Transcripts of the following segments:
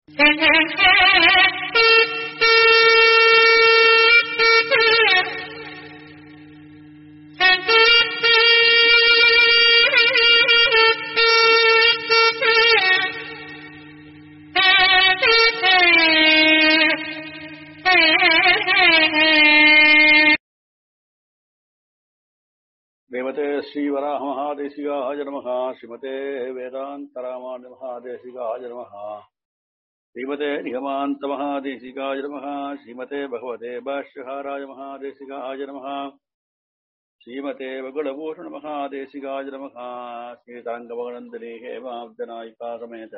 श्रीमते श्रीवराहमहादेशिकाय नमः श्रीमते वेदान्तरामानुमहादेशिकाय नमः श्रीमते निगमान्तमहादेशिकाय नमः श्रीमते भगवते भाष्यहाराय महादेशिकाय नमः श्रीमते वगुलभूषणमहादेशिकाय नमः श्रीताङ्गमगनन्दिनी हेमाब्जनायिका समेत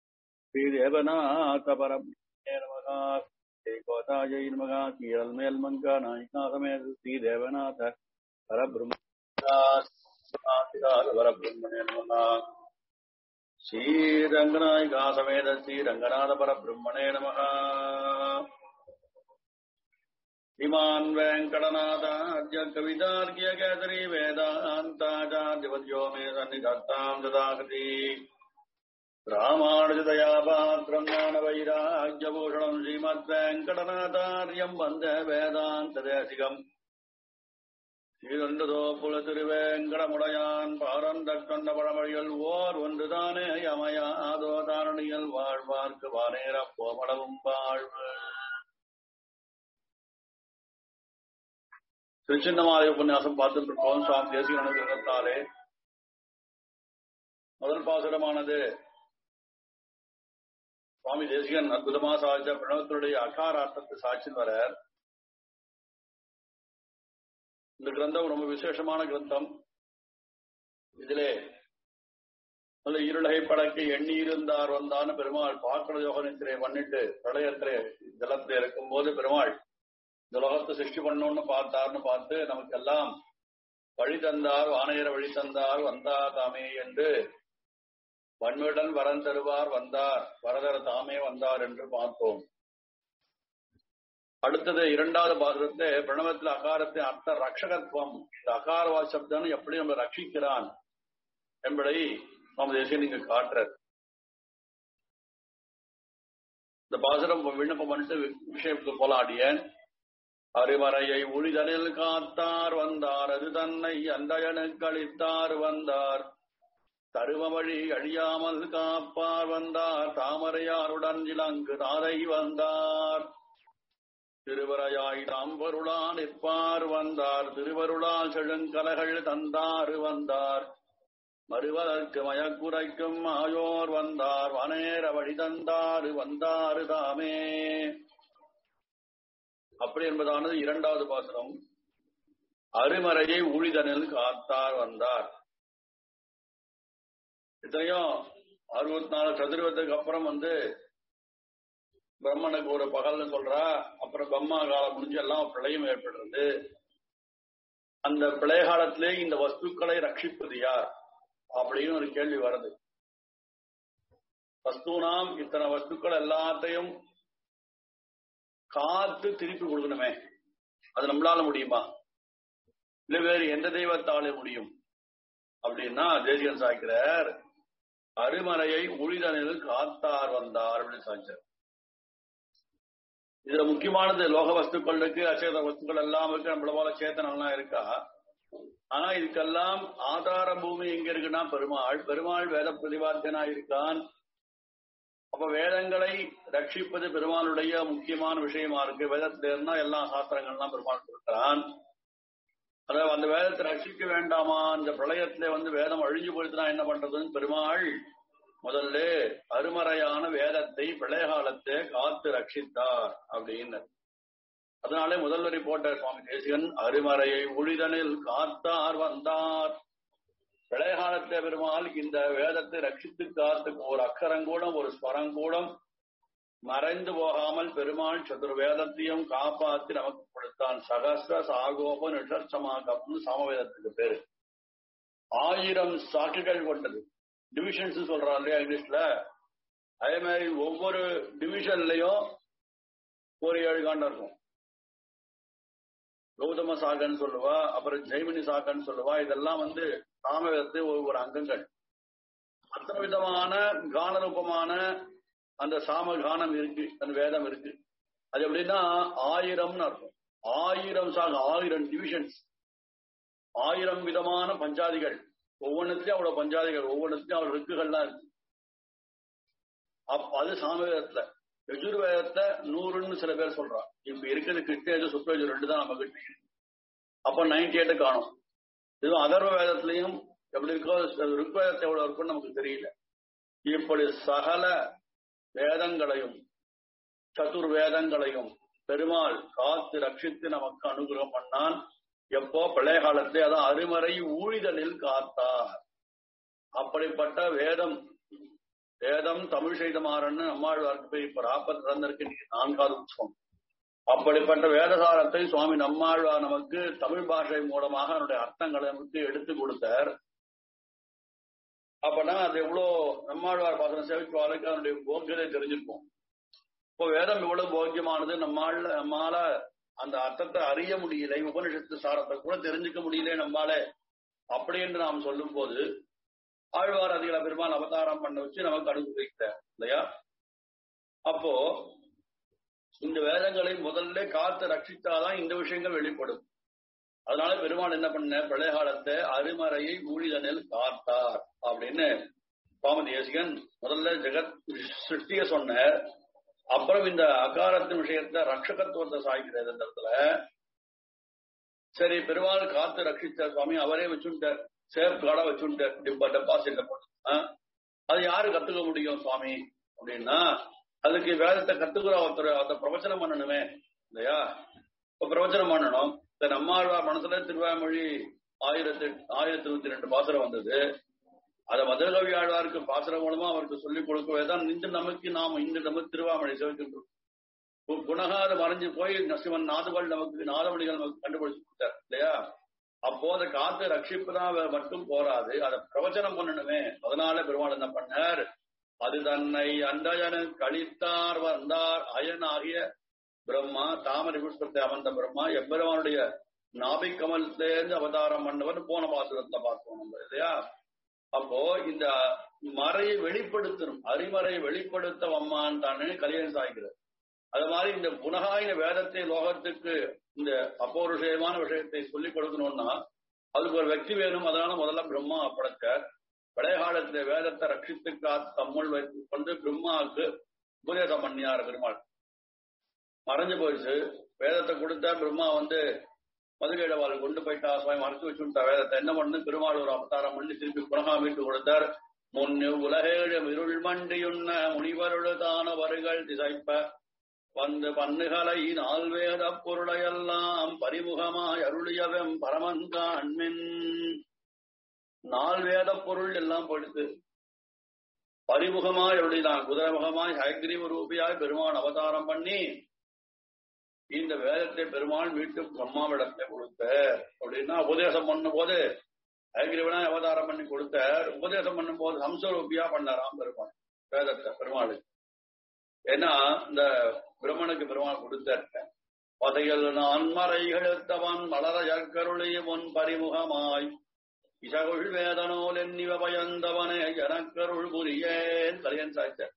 श्रीदेवनाथपरब्रह्मणे नमः श्रीकोतायै नमः कीरल्मेल्मङ्गानायिका समेत श्रीदेवनाथ परब्रह्म परब्रह्मणे नमः श्रीरङ्गनायिका समेत श्रीरङ्गनाथ परब्रह्मणे नमः श्रीमान् वेङ्कटनाथार्य कवितार्क्य केसरी वेदान्ताचार्यवद्यो मे सन्निधत्ताम् ददाहति रामानुजतया पात्रम् ज्ञानवैराग्यभूषणम् श्रीमद्वेङ्कटनाथार्यम् वन्दे वेदान्तदेशिकम् ஸ்ரீகண்டதோ புல திருவேங்கடமுடையான் பாரந்தக் கண்ட பழமொழிகள் ஓர் ஒன்றுதானே யமயாதோ தாரணியல் வாழ்வார்க்கு வானேர போமளவும் வாழ்வு திருச்சின்னமாலை உபன்யாசம் பார்த்துட்டு இருக்கோம் சுவாமி தேசிய அனுகிரகத்தாலே முதல் பாசுரமானது சுவாமி தேசிகன் அற்புதமா சாதித்த பிரணவத்தினுடைய அகாரார்த்தத்தை சாட்சின்னு வரார் இந்த கிரந்தம் ரொம்ப விசேஷமான கிரந்தம் இதிலே நல்ல இருளகை படக்க எண்ணி இருந்தார் வந்தான்னு பெருமாள் பாக்கட யோகனத்திலே பண்ணிட்டு பிரளயத்திலே ஜலத்திலே இருக்கும் போது பெருமாள் இந்த லோகத்தை சிருஷ்டி பண்ணணும்னு பார்த்தார்னு பார்த்து நமக்கு எல்லாம் வழி தந்தார் வானையர வழி தந்தார் வந்தா தாமே என்று வன்மிடன் வரன் தருவார் வந்தார் வரதர தாமே வந்தார் என்று பார்த்தோம் அடுத்தது இரண்டாவது பாசுரத்தை பிரணவத்தில் அகாரத்தின் அர்த்த ரக்ஷகத்துவம் இந்த அகாரவா சப்தம் எப்படி நம்ம ரட்சிக்கிறான் என்பதை நம்ம தேசியம் நீங்க காட்டுற இந்த பாசுரம் விண்ணப்பம் பண்ணிட்டு விஷயத்துக்கு போலாடியேன் அருமறையை ஒளிதனில் காத்தார் வந்தார் அது தன்னை அந்தயனுக்கு அளித்தார் வந்தார் தரும வழி அழியாமல் காப்பார் வந்தார் தாமரையாருடன் இலங்கு தாதை வந்தார் திருவரையாய் தாம்பொருளா நிற்பார் வந்தார் திருவருளால் செழுங்கலகள் தந்தாறு வந்தார் மறுவதற்கு மயக்குரைக்கும் ஆயோர் வந்தார் வனேர வழி தந்தாறு வந்தாறு தாமே அப்படி என்பதானது இரண்டாவது பாசனம் அருமறையை ஊழிதனில் காத்தார் வந்தார் இத்தனையும் அறுபத்தி நாலு சதுர்வத்துக்கு அப்புறம் வந்து பிரம்மனுக்கு ஒரு பகல்னு சொல்றா அப்புறம் பிரம்மா காலம் முடிஞ்சு எல்லாம் பிரளயம் ஏற்படுறது அந்த பிரளய காலத்திலே இந்த வஸ்துக்களை ரட்சிப்பது யார் அப்படின்னு ஒரு கேள்வி வருது வஸ்துனாம் இத்தனை வஸ்துக்கள் எல்லாத்தையும் காத்து திருப்பி கொடுக்கணுமே அது நம்மளால முடியுமா இல்ல வேறு எந்த தெய்வத்தாலே முடியும் அப்படின்னா தேசிகன் சாய்க்கிறார் அருமறையை உழிதனில் காத்தார் வந்தார் அப்படின்னு சாய்ச்சார் இதுல முக்கியமானது லோக வஸ்துக்கள் இருக்கு அச்சேத வஸ்துக்கள் எல்லாம் இருக்கு நம்மள போல சேத்தனம்லாம் இருக்கா ஆனா இதுக்கெல்லாம் ஆதார பூமி எங்க இருக்குன்னா பெருமாள் பெருமாள் வேத பிரதிபாத்தியனா இருக்கான் அப்ப வேதங்களை ரட்சிப்பது பெருமாளுடைய முக்கியமான விஷயமா இருக்கு வேதத்துல இருந்தா எல்லா சாஸ்திரங்கள்லாம் பெருமாள் கொடுக்கிறான் அதாவது அந்த வேதத்தை ரட்சிக்க வேண்டாமா அந்த பிரளயத்துல வந்து வேதம் அழிஞ்சு போயிடுச்சுனா என்ன பண்றதுன்னு பெருமாள் முதல்ல அருமறையான வேதத்தை பிரளய காலத்தை காத்து ரட்சித்தார் அப்படின்னு அதனாலே முதல் வரி போட்ட சுவாமி தேசிகன் அருமறையை ஒளிதனில் காத்தார் வந்தார் பிரளய காலத்தை பெருமாள் இந்த வேதத்தை ரட்சித்து காத்துக்கு ஒரு அக்கரங்கூடம் ஒரு ஸ்வரங்கூடம் மறைந்து போகாமல் பெருமாள் சதுர் வேதத்தையும் காப்பாத்தி நமக்கு கொடுத்தான் சகசிர சாகோப நிஷர்ச்சமாகப்னு சாமவேதத்துக்கு பேரு ஆயிரம் சாக்குகள் கொண்டது டிவிஷன்ஸ் சொல்றான் இல்லையா இங்கிலீஷ்ல அதே மாதிரி ஒவ்வொரு டிவிஷன்லயும் ஒரு ஏழு காண்டம் இருக்கும் கௌதம சாகன்னு சொல்லுவா அப்புறம் ஜெய்மினி சாகன்னு சொல்லுவா இதெல்லாம் வந்து சாமவேதத்தை ஒவ்வொரு அங்கங்கள் அத்தனை விதமான கானரூபமான அந்த சாமகானம் இருக்கு அந்த வேதம் இருக்கு அது எப்படின்னா ஆயிரம்னு அர்த்தம் ஆயிரம் சாக ஆயிரம் டிவிஷன்ஸ் ஆயிரம் விதமான பஞ்சாதிகள் ஒவ்வொன்றுத்தையும் அவ்வளவு பஞ்சாதிகள் ஒவ்வொன்றுத்தையும் அவ்வளவு ரிக்குகள்லாம் இருக்கு அப் அது சாமவேதத்துல யஜுர்வேதத்தை நூறுன்னு சில பேர் சொல்றான் இப்ப இருக்கிறது கிருஷ்ணேஜு சுக்ரேஜு ரெண்டு தான் நம்ம கிட்ட இருக்கு. அப்ப நைன்டி எயிட் காணும் இதுவும் அதர்வ வேதத்திலையும் எப்படி இருக்கோ ருக்வேதத்தை எவ்வளவு இருக்குன்னு நமக்கு தெரியல இப்படி சகல வேதங்களையும் சதுர் வேதங்களையும் பெருமாள் காத்து ரட்சித்து நமக்கு அனுகிரகம் பண்ணான் எப்போ பழைய காலத்திலே அதான் அருமறை ஊழிதலில் காத்தார் அப்படிப்பட்ட வேதம் வேதம் தமிழ் செய்தமாறன்னு நம்மாழ்வாருக்கு போய் இப்ப ராப்பத் நடந்திருக்கு இன்னைக்கு நான்காவது உற்சவம் அப்படிப்பட்ட வேதசாரத்தை சுவாமி நம்மாழ்வார் நமக்கு தமிழ் பாஷை மூலமாக அதனுடைய அர்த்தங்களை நமக்கு எடுத்து கொடுத்தார் அப்பனா அது எவ்வளவு நம்மாழ்வார் பாசனம் சேவிக்குவாளுக்கு அதனுடைய போக்கியதை தெரிஞ்சிருக்கும் இப்போ வேதம் எவ்வளவு போக்கியமானது நம்மால நம்மால அந்த அர்த்தத்தை அறிய முடியல உபனிஷத்து சாரத்தை கூட தெரிஞ்சுக்க முடியல நம்மால அப்படி என்று நாம் சொல்லும் போது ஆழ்வார் அதிகளை பெருமாள் அவதாரம் பண்ண வச்சு நமக்கு அனுபவிக்கிறார் இல்லையா அப்போ இந்த வேதங்களை முதல்ல காத்து ரட்சித்தாதான் இந்த விஷயங்கள் வெளிப்படும் அதனால பெருமாள் என்ன பண்ண பழைய காலத்தை அருமறையை ஊழிதனில் காத்தார் அப்படின்னு சுவாமி தேசிகன் முதல்ல ஜெகத் சிருஷ்டிய சொன்னார் அப்புறம் இந்த அகாரத்தின் விஷயத்த ரட்சகத்துவத்தை சாய்க்கிறது இந்த இடத்துல சரி பெருமாள் காத்து ரட்சித்தார் சுவாமி அவரே வச்சுட்டார் சேஃப் கார்டா வச்சுட்டார் டிப்பா டெபாசிட்ல போட்டு ஆ? அது யாரு கத்துக்க முடியும் சுவாமி அப்படின்னா அதுக்கு வேதத்தை கத்துக்கிற ஒருத்தர் அந்த பிரவச்சனம் பண்ணணுமே இல்லையா இப்ப பிரவச்சனம் பண்ணணும் இந்த நம்மாழ்வார் மனசுல திருவாமொழி ஆயிரத்தி ஆயிரத்தி நூத்தி ரெண்டு பாசுரம் வந்தது அத மதுரகவி ஆழ்வாருக்கு பாசுரம் மூலமா அவருக்கு சொல்லிக் கொடுக்கவே தான் இன்று நமக்கு நாம் இன்று நமக்கு திருவாமொழி செவிக்கின்றோம் கு- குணகாத மறைஞ்சு போய் நசிவன் நாதுகள் நமக்கு நாதமணிகள் நமக்கு கண்டுபிடிச்சு கொடுத்தார் இல்லையா அப்போ அதை காத்து ரட்சிப்பு தான் மட்டும் போராது அதை பிரவச்சனம் பண்ணணுமே அதனால பெருமாள் என்ன பண்ணார் அது தன்னை அண்டஜன கழித்தார் வந்தார் அயனாகிய பிரம்மா தாமரை புஷ்பத்தை அமர்ந்த பிரம்மா எம்பெருமானுடைய நாபிக் கமலத்திலேருந்து அவதாரம் பண்ணவர் போன பாசுரத்துல பார்த்தோம் நம்ம இல்லையா அப்போ இந்த மறையை வெளிப்படுத்தணும் அறிமறையை வெளிப்படுத்த அம்மான் தானே கல்யாணம் சாய்க்கிறது அது மாதிரி இந்த குணகாயின வேதத்தை லோகத்துக்கு இந்த அபௌருஷயமான விஷயத்தை சொல்லிக் கொடுக்கணும்னா அதுக்கு ஒரு வெற்றி வேணும் அதனால முதல்ல பிரம்மா அப்படக்க பழைய காலத்துல வேதத்தை ரட்சித்து காத்து தம்முள் வைத்துக் கொண்டு பிரம்மாவுக்கு உபதேசம் பண்ணியார் பெருமாள் மறைஞ்சு போயிடுச்சு வேதத்தை கொடுத்தா பிரம்மா வந்து மதுகைடவாள் கொண்டு போயிட்டா சுவாமி மறைச்சு வச்சுட்டா வேதத்தை என்ன பண்ணு பெருமாள் ஒரு அவதாரம் பண்ணி திருப்பி குணகா மீட்டு கொடுத்தார் முன்னு உலகேழு இருள் மண்டியுண்ண முனிவருடு தானவர்கள் திசைப்ப வந்து பண்ணுகளை நால்வேத பொருளையெல்லாம் பரிமுகமாய் அருளியவெம் பரமன்காண்மின் நால்வேத பொருள் எல்லாம் படுத்து பரிமுகமாய் அருளினான் குதிரைமுகமாய் ஹயக்ரீவ ரூபியாய் பெருமான் அவதாரம் பண்ணி இந்த வேதத்தை பெருமாள் மீட்டு பிரம்மாவிடத்தை கொடுத்த அப்படின்னா உபதேசம் பண்ணும் போது ஹயக்ரீவனா அவதாரம் பண்ணி கொடுத்தார் உபதேசம் பண்ணும் போது ஹம்சரூபியா பண்ணாராம் பெருமாள் வேதத்தை பெருமாளுக்கு ஏன்னா இந்த பிரம்மனுக்கு பெருமாள் கொடுத்தார் பதைகள் நான்மறைகளத்தவன் வளர ஜற்கருளை முன் பரிமுகமாய் இசகுள் வேதனோல் என்னிவ பயந்தவனே எனக்கருள் புரியேன் கலியன் சாய்ச்சார்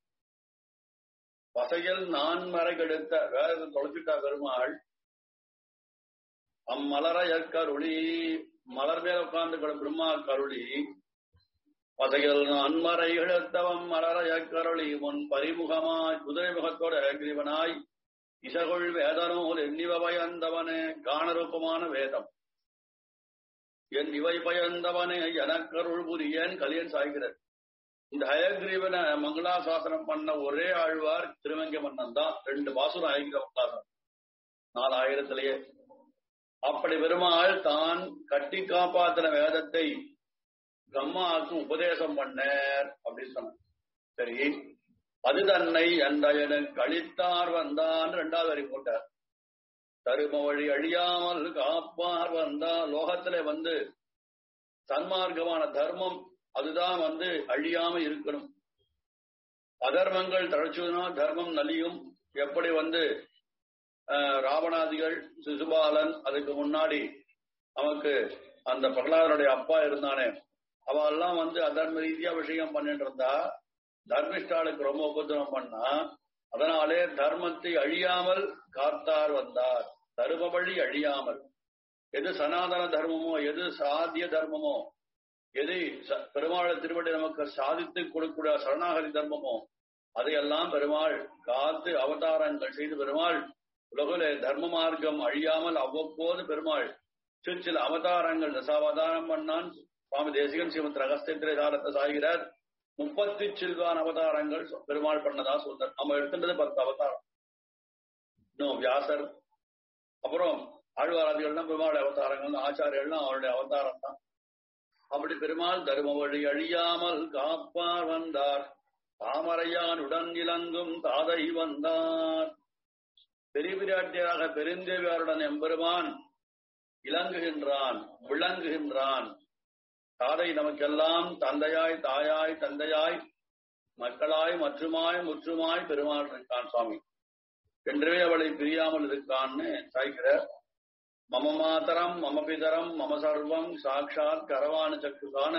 பசையில் நான் மறைகெடுத்த வேதத்தை தொலைச்சிட்டா பெருமாள் அம்மலர கருளி மலர் மேல உட்கார்ந்து கூட பிரம்மா கருளி பசையில் அன்மறை இழத்தவம் மலர கருளி முன் பரிமுகமாய் குதிரை முகத்தோட கிரிவனாய் இசகுள் வேதனோல் எண்ணிவ பயந்தவனே காணரூபமான வேதம் என் இவை பயந்தவனே எனக்கருள் புரியேன் கலியன் சாய்கிறார் இந்த ஹயக்ரீவன மங்களாசாசனம் பண்ண ஒரே ஆழ்வார் திருவங்க மன்னன் தான் ரெண்டு பாசுரம் ஹயகிர மங்களாசனம் நாலாயிரத்திலேயே அப்படி பெருமாள் தான் கட்டி காப்பாத்தின வேதத்தை பிரம்மாவுக்கு உபதேசம் பண்ணார் அப்படின்னு சொன்னார் சரி அது தன்னை அந்த கழித்தார் வந்தான் ரெண்டாவது வரி போட்டார் தரும வழி அழியாமல் காப்பார் வந்தா லோகத்துல வந்து சன்மார்க்கமான தர்மம் அதுதான் வந்து அழியாம இருக்கணும் அதர்மங்கள் தழைச்சதுன்னா தர்மம் நலியும் எப்படி வந்து அஹ், ராவணாதிகள் சிசுபாலன் அதுக்கு முன்னாடி நமக்கு அந்த பிரகலாதனுடைய அப்பா இருந்தானே அவெல்லாம் வந்து அதர்ம ரீதியா விஷயம் பண்ணிட்டு இருந்தா தர்மிஷ்டாளுக்கு ரொம்ப உபதிரம் பண்ணா அதனாலே தர்மத்தை அழியாமல் காத்தார் வந்தார் தர்ம வழி அழியாமல் எது சனாதன தர்மமோ எது சாத்திய தர்மமோ எது ச- பெருமாள் திருவடி நமக்கு சாதித்து கொடுக்கூடிய சரணாகதி தர்மமோ அதையெல்லாம் பெருமாள் காத்து அவதாரங்கள் செய்து பெருமாள் உலகிலே தர்ம மார்க்கம் அழியாமல் அவ்வப்போது பெருமாள் சில சில அவதாரங்கள் தசாவதாரம் பண்ணான் சுவாமி தேசிகன் ஸ்ரீமத் ரகஸ்திர காலத்தை சாய்கிறார் முப்பத்தி சில்வான் அவதாரங்கள் பெருமாள் பண்ணதா சொல்றார் நம்ம எடுத்துட்டது பத்து அவதாரம் இன்னும் வியாசர் அப்புறம் ஆழ்வாராதிகள்லாம் பெருமாள் அவதாரங்கள் ஆச்சாரியர்கள்லாம் அவருடைய அவதாரம் தான் அப்படி பெருமாள் தரும வழி அழியாமல் காப்பார் வந்தார் தாமரையான் உடன் இலங்கும் தாதை வந்தார் பெரிய பிராட்டியாக பெருந்தேவியாருடன் எம்பெருமான் இலங்குகின்றான் விளங்குகின்றான் தாதை நமக்கெல்லாம் தந்தையாய் தாயாய் தந்தையாய் மக்களாய் மற்றுமாய் முற்றுமாய் பெருமாள் இருக்கான் சுவாமி என்றே அவளை பிரியாமல் இருக்கான்னு சாய்க்கிறார் மம மாதரம் மம பிதரம் மம சர்வம் சாட்சாத் கரவான சக்குசான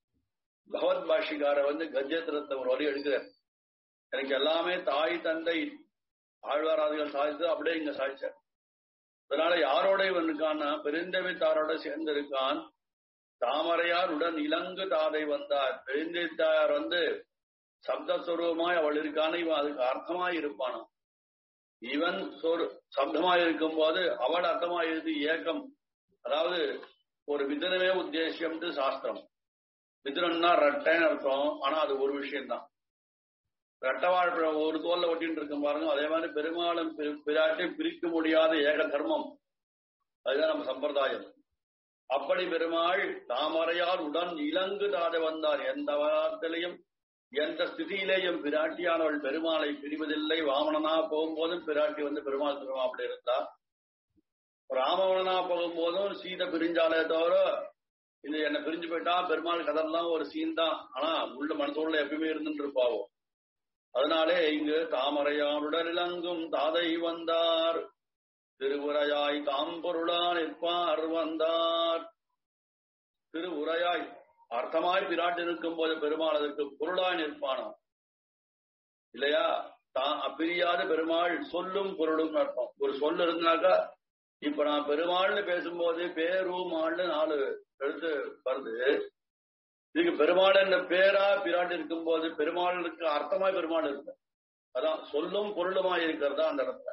பகவத் பாஷிகார வந்து கஜ்யத்திரத்தை ஒரு வழி எடுக்கிறார் எனக்கு எல்லாமே தாய் தந்தை ஆழ்வாராதிகள் சாதித்து அப்படியே இங்க சாதிச்சார் அதனால யாரோட இவன் இருக்கான்னா பெருந்தவி தாரோட சேர்ந்து இருக்கான் தாமரையார் உடன் இலங்கு தாதை வந்தார் பெருந்தவி தாயார் வந்து சப்தஸ்வரூபமாய் அவள் இருக்கான இவன் அதுக்கு அர்த்தமாய் இருப்பானாம் இவன் சொரு சப்தமாய் இருக்கும் போது அவள் அர்த்தமாய் இருந்து ஏக்கம் அதாவது ஒரு விதனமே உத்தேசியம்னு சாஸ்திரம் விதனம்னா ரெட்டைன்னு அர்த்தம் ஆனா அது ஒரு விஷயம்தான் ரெட்டை வாழ்ப்பழம் ஒரு தோல்ல ஒட்டின்னு இருக்கும் பாருங்க அதே மாதிரி பெருமாளும் பிரி- பிராட்டையும் பிரிக்க முடியாத ஏக தர்மம் அதுதான் நம்ம சம்பிரதாயம் அப்படி பெருமாள் தாமரையால் உடன் இலங்கு தாத வந்தார் எந்த வாரத்திலையும் எந்த ஸ்திதியிலேயும் பிராட்டியானவள் பெருமாளை பிரிவதில்லை வாமனனா போகும்போதும் பிராட்டி வந்து பெருமாள் திருமா அப்படி இருந்தா ராமவனனா போகும்போதும் சீதை பிரிஞ்சாலே தவிர இது என்ன பிரிஞ்சு போயிட்டா பெருமாள் கதெல்லாம் ஒரு சீன் தான் ஆனா உள்ள மனசுள்ள எப்பயுமே இருந்துட்டு இருப்பாவோ அதனாலே இங்கு தாமரையானுடன் இலங்கும் தாதை வந்தார் திருவுரையாய் தாம்பொருளா நிற்பார் வந்தார் திருவுரையாய் அர்த்தமாய் பிராட்டி இருக்கும் போது பெருமாள் அதற்கு பொருளாய் நிற்பானாம் இல்லையா தான் பிரியாத பெருமாள் சொல்லும் பொருளும் அர்த்தம் ஒரு சொல் இருந்தாக்கா இப்ப நான் பெருமாள்னு பேசும்போது பேருமாள்னு நாலு எழுத்து வருது இதுக்கு பெருமாள் என்ற பேரா பிராட்டி இருக்கும்போது பெருமாளுக்கு அர்த்தமாய் பெருமாள் இருக்கு அதான் சொல்லும் பொருளுமாய் இருக்கிறதா அந்த இடத்துல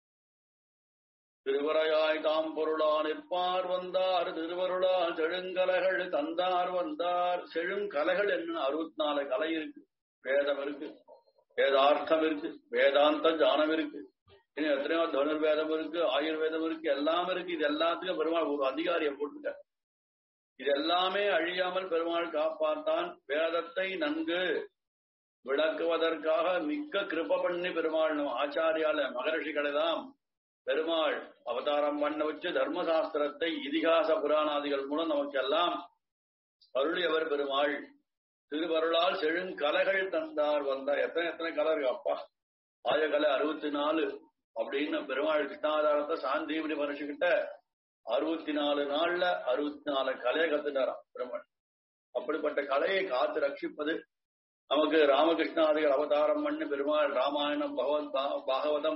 திருவரையாய் தாம் பொருளா நிற்பார் வந்தார் திருவருளா செழுங்கலைகள் தந்தார் வந்தார் செழுங்கலைகள் என்ன அறுபத்தி நாலு கலை இருக்கு வேதம் இருக்கு வேதார்த்தம் இருக்கு வேதாந்த ஞானம் இருக்கு இன்னும் எத்தனையோ தனுர்வேதம் இருக்கு ஆயுர்வேதம் இருக்கு எல்லாம் இருக்கு இது எல்லாத்துக்கும் பெருமாள் ஒரு அதிகாரியை போட்டுட்டார் இது எல்லாமே அழியாமல் பெருமாள் காப்பாத்தான் வேதத்தை நன்கு விளக்குவதற்காக மிக்க கிருப பண்ணி பெருமாள் நம்ம ஆச்சாரியால மகரிஷிகளை தான் பெருமாள் அவதாரம் பண்ண வச்சு தர்மசாஸ்திரத்தை இதிகாச புராணாதிகள் மூலம் நமக்கு எல்லாம் அருளியவர் பெருமாள் திருவருளால் செழுங்கலைகள் தந்தார் வந்தார் எத்தனை எத்தனை கலை இருக்கு அப்பா ஆயகலை அறுபத்தி நாலு அப்படின்னு பெருமாள் கிருஷ்ணாதாரத்தை சாந்தீபடி மனுஷகிட்ட அறுபத்தி நாலு நாள்ல அறுபத்தி நாலு கலையை கத்துட்டாராம் பெருமாள் அப்படிப்பட்ட கலையை காத்து ரட்சிப்பது நமக்கு ராமகிருஷ்ணாதிகள் அவதாரம் பண்ணி பெருமாள் ராமாயணம் பகவத் பா- பாகவதம்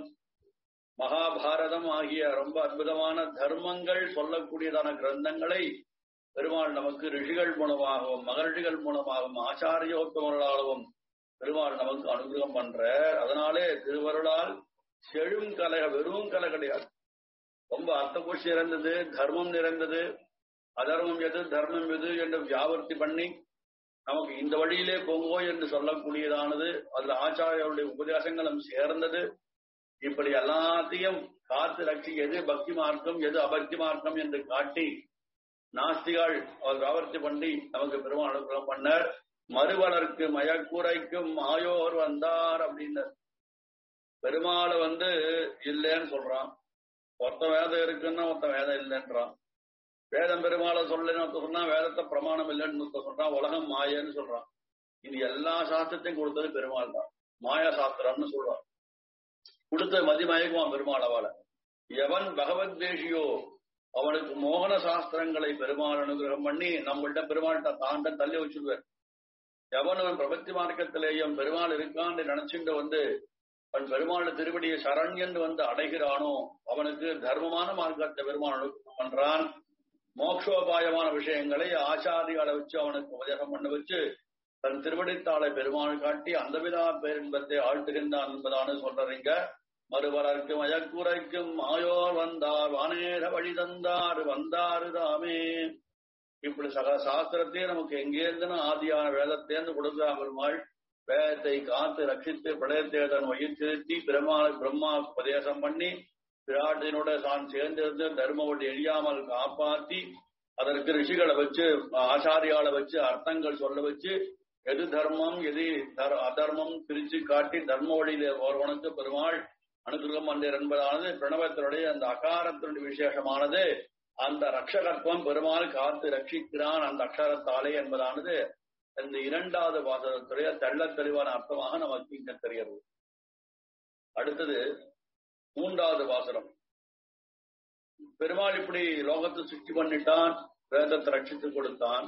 மகாபாரதம் ஆகிய ரொம்ப அற்புதமான தர்மங்கள் சொல்லக்கூடியதான கிரந்தங்களை பெருமாள் நமக்கு ரிஷிகள் மூலமாகவும் மகர்ஷிகள் மூலமாகவும் ஆச்சாரியோத்தமர்களாகவும் பெருமாள் நமக்கு அனுகிரகம் பண்ற அதனாலே திருவருளால் செழும் கலை வெறும் கலை கிடையாது ரொம்ப அர்த்தபூஷி நிறைந்தது தர்மம் நிறைந்தது அதர்மம் எது தர்மம் எது என்று வியாபர்த்தி பண்ணி நமக்கு இந்த வழியிலே போங்கோ என்று சொல்லக்கூடியதானது அதுல ஆச்சாரியருடைய உபதேசங்களும் சேர்ந்தது இப்படி எல்லாத்தையும் காத்து ரட்சி எது பக்தி மார்க்கம் எது அபக்தி மார்க்கம் என்று காட்டி நாஸ்திகள் அவர் வியாபர்த்தி பண்ணி நமக்கு பெருமாள் அனுகிரகம் பண்ணார் மறுவலர்க்கு மயக்குறைக்கும் மாயோர் வந்தார் அப்படின்னு பெருமாளை வந்து இல்லைன்னு சொல்றான் ஒருத்த வேதம் இருக்குன்னா ஒருத்த வேதம் இல்லைன்றான் வேதம் பெருமாளை சொல்லன்னு ஒருத்த சொன்னா வேதத்தை பிரமாணம் இல்லைன்னு ஒருத்த சொல்றான் உலகம் மாயன்னு சொல்றான் இது எல்லா சாஸ்திரத்தையும் கொடுத்தது பெருமாள் தான் மாயா சாஸ்திரம்னு சொல்றான் கொடுத்த மதிமயக்குவான் பெருமாள் அவளை எவன் பகவத் தேசியோ அவனுக்கு மோகன சாஸ்திரங்களை பெருமாள் அனுகிரகம் பண்ணி நம்மள்ட்ட பெருமாள்கிட்ட தாண்ட தள்ளி வச்சுடுவார் எவன் அவன் பிரபத்தி மார்க்கத்திலேயும் பெருமாள் இருக்கான்னு நினைச்சுட்டு வந்து அவன் பெருமாள் திருவடியை சரண் என்று வந்து அடைகிறானோ அவனுக்கு தர்மமான மார்க்கத்தை பெருமாள் அனுகிரகம் பண்றான் மோட்சோபாயமான விஷயங்களை ஆச்சாரியால வச்சு அவனுக்கு உபதேசம் பண்ண வச்சு தன் திருவடித்தாளை பெருமாள் காட்டி அந்தவிதா பேரின்பத்தை ஆழ்த்துகின்றான் என்பதான சொல்றீங்க மறுவரர்க்கும் அயக்குறைக்கும் ஆயோர் வந்தார் வானேர வழி தந்தார் வந்தாரு தாமே இப்படி சக சாஸ்திரத்தையே நமக்கு எங்கேருந்துன்னு ஆதியான வேதத்தேர்ந்து கொடுக்கிறா பெருமாள் வேதத்தை காத்து ரட்சித்து பிரளயத்தை தன் வயிற்றிருத்தி பிரம்மா பிரம்மா உபதேசம் பண்ணி பிராட்டினோட தான் சேர்ந்திருந்து தர்மவடி எழியாமல் காப்பாத்தி அதற்கு ரிஷிகளை வச்சு ஆச்சாரியால வச்சு அர்த்தங்கள் சொல்ல வச்சு எது தர்மம் எது தர்- அதர்மம் பிரிச்சு காட்டி தர்ம வழியில ஒருவனுக்கு பெருமாள் அனுகிரகம் பண்றார் என்பதானது பிரணவத்தினுடைய அந்த அகாரத்தினுடைய விசேஷமானது அந்த ரட்சகத்துவம் பெருமாள் காத்து ரட்சிக்கிறான் அந்த அக்ஷரத்தாலே என்பதானது இந்த இரண்டாவது வாசகத்துடைய தெள்ளத் தெளிவான அர்த்தமாக நமக்கு இங்க தெரிகிறது அடுத்தது மூன்றாவது வாசனம் பெருமாள் இப்படி லோகத்தை சுற்றி பண்ணிட்டான் வேதத்தை ரட்சித்து கொடுத்தான்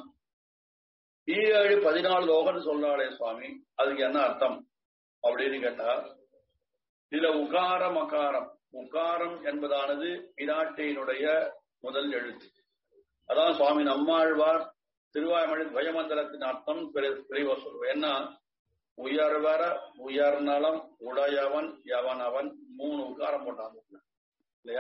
ஈரேழு பதினாலு லோகம்னு சொல்றாளே சுவாமி அதுக்கு என்ன அர்த்தம் அப்படின்னு கேட்டா இதுல உகாரம் அகாரம் உகாரம் என்பதானது பிராட்டியினுடைய முதல் எழுத்து அதான் சுவாமி நம்மாழ்வார் திருவாய்மொழி துவயமண்டலத்தின் அர்த்தம் பிரிவ சொல்லுவோம் என்ன உயர்வர உயர்நலம் உடையவன் எவனவன் மூணு உக்காரம் போட்டாங்க இல்லையா